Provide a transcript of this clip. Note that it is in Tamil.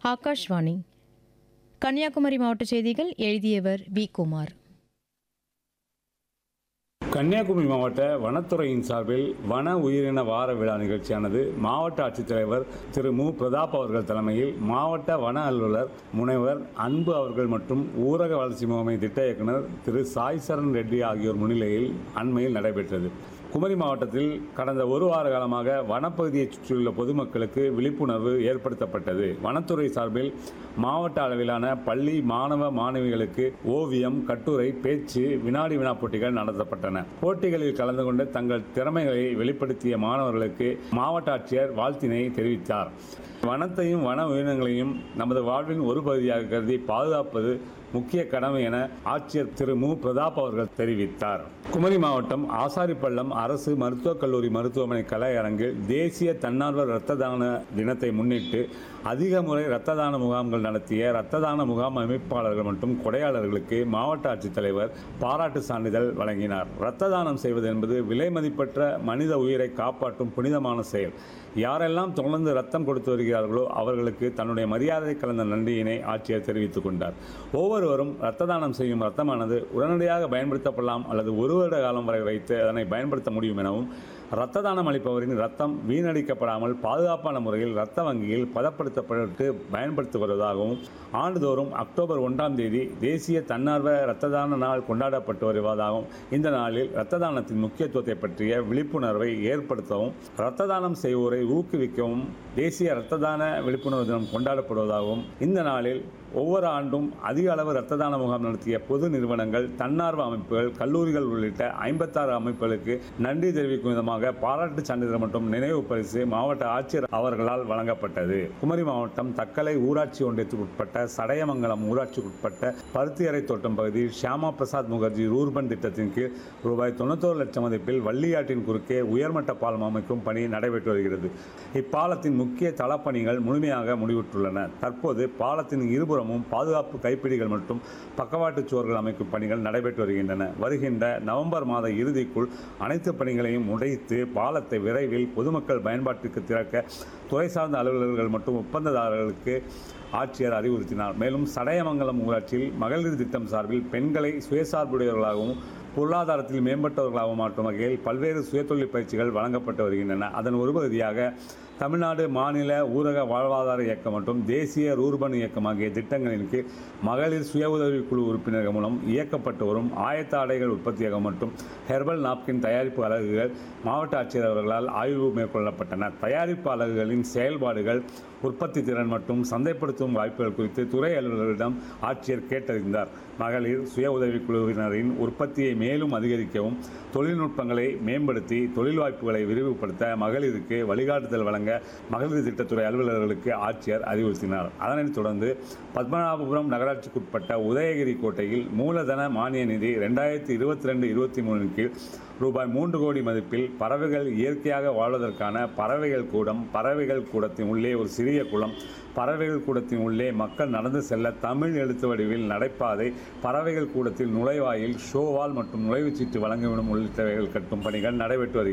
ஆகாஷ்வாணி கன்னியாகுமரி மாவட்ட செய்திகள் எழுதியவர் வி குமார் கன்னியாகுமரி மாவட்ட வனத்துறையின் சார்பில் வன உயிரின வார விழா நிகழ்ச்சியானது மாவட்ட ஆட்சித்தலைவர் திரு மு பிரதாப் அவர்கள் தலைமையில் மாவட்ட வன அலுவலர் முனைவர் அன்பு அவர்கள் மற்றும் ஊரக வளர்ச்சி முகமை திட்ட இயக்குனர் திரு சாய் சரண் ரெட்டி ஆகியோர் முன்னிலையில் அண்மையில் நடைபெற்றது குமரி மாவட்டத்தில் கடந்த ஒரு வார காலமாக வனப்பகுதியை சுற்றியுள்ள பொதுமக்களுக்கு விழிப்புணர்வு ஏற்படுத்தப்பட்டது வனத்துறை சார்பில் மாவட்ட அளவிலான பள்ளி மாணவ மாணவிகளுக்கு ஓவியம் கட்டுரை பேச்சு வினாடி வினா போட்டிகள் நடத்தப்பட்டன போட்டிகளில் கலந்து கொண்டு தங்கள் திறமைகளை வெளிப்படுத்திய மாணவர்களுக்கு மாவட்ட ஆட்சியர் வாழ்த்தினை தெரிவித்தார் வனத்தையும் வன உயிரினங்களையும் நமது வாழ்வின் ஒரு பகுதியாக கருதி பாதுகாப்பது முக்கிய கடமை என ஆட்சியர் திரு மு பிரதாப் அவர்கள் தெரிவித்தார் குமரி மாவட்டம் ஆசாரிப்பள்ளம் அரசு மருத்துவக் கல்லூரி மருத்துவமனை கலையரங்கில் தேசிய தன்னார்வ இரத்த தான தினத்தை முன்னிட்டு அதிக முறை இரத்த தான முகாம்கள் நடத்திய இரத்த தான முகாம் அமைப்பாளர்கள் மற்றும் கொடையாளர்களுக்கு மாவட்ட ஆட்சித்தலைவர் பாராட்டு சான்றிதழ் வழங்கினார் இரத்த தானம் செய்வது என்பது விலை மதிப்பற்ற மனித உயிரை காப்பாற்றும் புனிதமான செயல் யாரெல்லாம் தொடர்ந்து ரத்தம் கொடுத்து வருகிறார்களோ அவர்களுக்கு தன்னுடைய மரியாதை கலந்த நன்றியினை ஆட்சியர் தெரிவித்துக் கொண்டார் ஒவ்வொருவரும் இரத்த தானம் செய்யும் ரத்தமானது உடனடியாக பயன்படுத்தப்படலாம் அல்லது ஒரு வருட காலம் வரை வைத்து அதனை பயன்படுத்த முடியும் எனவும் இரத்த தானம் அளிப்பவரின் ரத்தம் வீணடிக்கப்படாமல் பாதுகாப்பான முறையில் இரத்த வங்கியில் பதப்படுத்தப்பட்டு பயன்படுத்தி வருவதாகவும் ஆண்டுதோறும் அக்டோபர் ஒன்றாம் தேதி தேசிய தன்னார்வ இரத்த தான நாள் கொண்டாடப்பட்டு வருவதாகவும் இந்த நாளில் இரத்த தானத்தின் முக்கியத்துவத்தை பற்றிய விழிப்புணர்வை ஏற்படுத்தவும் இரத்த தானம் செய்வோரை ஊக்குவிக்கவும் தேசிய இரத்த தான விழிப்புணர்வு தினம் கொண்டாடப்படுவதாகவும் இந்த நாளில் ஒவ்வொரு ஆண்டும் அதிக அளவு இரத்த தான முகாம் நடத்திய பொது நிறுவனங்கள் தன்னார்வ அமைப்புகள் கல்லூரிகள் உள்ளிட்ட ஐம்பத்தாறு அமைப்புகளுக்கு நன்றி தெரிவிக்கும் விதமாக பாராட்டு சான்றிதழ் மற்றும் நினைவு பரிசு மாவட்ட ஆட்சியர் அவர்களால் வழங்கப்பட்டது குமரி மாவட்டம் தக்கலை ஊராட்சி ஒன்றியத்துக்கு உட்பட்ட சடையமங்கலம் ஊராட்சிக்கு உட்பட்ட பருத்தியறை தோட்டம் பகுதியில் ஷியாமா பிரசாத் முகர்ஜி ரூர்பன் திட்டத்தின் கீழ் ரூபாய் தொண்ணூத்தோரு லட்சம் மதிப்பில் வள்ளியாற்றின் குறுக்கே உயர்மட்ட பாலம் அமைக்கும் பணி நடைபெற்று வருகிறது இப்பாலத்தின் முக்கிய தளப்பணிகள் முழுமையாக முடிவுற்றுள்ளன தற்போது பாலத்தின் இருபுறம் புறமும் பாதுகாப்பு கைப்பிடிகள் மற்றும் பக்கவாட்டு சுவர்கள் அமைக்கும் பணிகள் நடைபெற்று வருகின்றன வருகின்ற நவம்பர் மாத இறுதிக்குள் அனைத்து பணிகளையும் முடித்து பாலத்தை விரைவில் பொதுமக்கள் பயன்பாட்டிற்கு திறக்க துறை சார்ந்த அலுவலர்கள் மற்றும் ஒப்பந்ததாரர்களுக்கு ஆட்சியர் அறிவுறுத்தினார் மேலும் சடையமங்கலம் ஊராட்சியில் மகளிர் திட்டம் சார்பில் பெண்களை சுயசார்புடையவர்களாகவும் பொருளாதாரத்தில் மேம்பட்டவர்களாகவும் மாற்றும் வகையில் பல்வேறு சுயதொழில் பயிற்சிகள் வழங்கப்பட்டு வருகின்றன அதன் ஒரு பகுதியாக தமிழ்நாடு மாநில ஊரக வாழ்வாதார இயக்கம் மற்றும் தேசிய ரூர்பன் இயக்கம் ஆகிய திட்டங்களின் கீழ் மகளிர் சுய உதவிக்குழு உறுப்பினர்கள் மூலம் இயக்கப்பட்டு வரும் ஆயத்த ஆடைகள் உற்பத்தியகம் மற்றும் ஹெர்பல் நாப்கின் தயாரிப்பு அலகுகள் மாவட்ட ஆட்சியர் அவர்களால் ஆய்வு மேற்கொள்ளப்பட்டன தயாரிப்பு அலகுகளின் செயல்பாடுகள் உற்பத்தி திறன் மற்றும் சந்தைப்படுத்தும் வாய்ப்புகள் குறித்து துறை அலுவலர்களிடம் ஆட்சியர் கேட்டறிந்தார் மகளிர் சுய உதவிக்குழுவினரின் உற்பத்தியை மேலும் அதிகரிக்கவும் தொழில்நுட்பங்களை மேம்படுத்தி தொழில் வாய்ப்புகளை விரிவுபடுத்த மகளிருக்கு வழிகாட்டுதல் வழங்க மகளிர் திட்டத்துறை அலுவலர்களுக்கு ஆட்சியர் அறிவுறுத்தினார் அதனைத் தொடர்ந்து பத்மநாபபுரம் நகராட்சிக்குட்பட்ட உதயகிரி கோட்டையில் மூலதன மானிய நிதி ரெண்டாயிரத்தி இருபத்தி ரெண்டு இருபத்தி மூணின் கீழ் ரூபாய் மூன்று கோடி மதிப்பில் பறவைகள் இயற்கையாக வாழ்வதற்கான பறவைகள் கூடம் பறவைகள் கூடத்தின் உள்ளே ஒரு சிறிய குளம் பறவைகள் கூடத்தின் உள்ளே மக்கள் நடந்து செல்ல தமிழ் எழுத்து வடிவில் நடைபாதை பறவைகள் கூடத்தில் நுழைவாயில் ஷோவால் மற்றும் நுழைவுச்சீட்டு வழங்கிவிடும் உள்ளிட்டவைகள் கட்டும் பணிகள் நடைபெற்று வருகிறது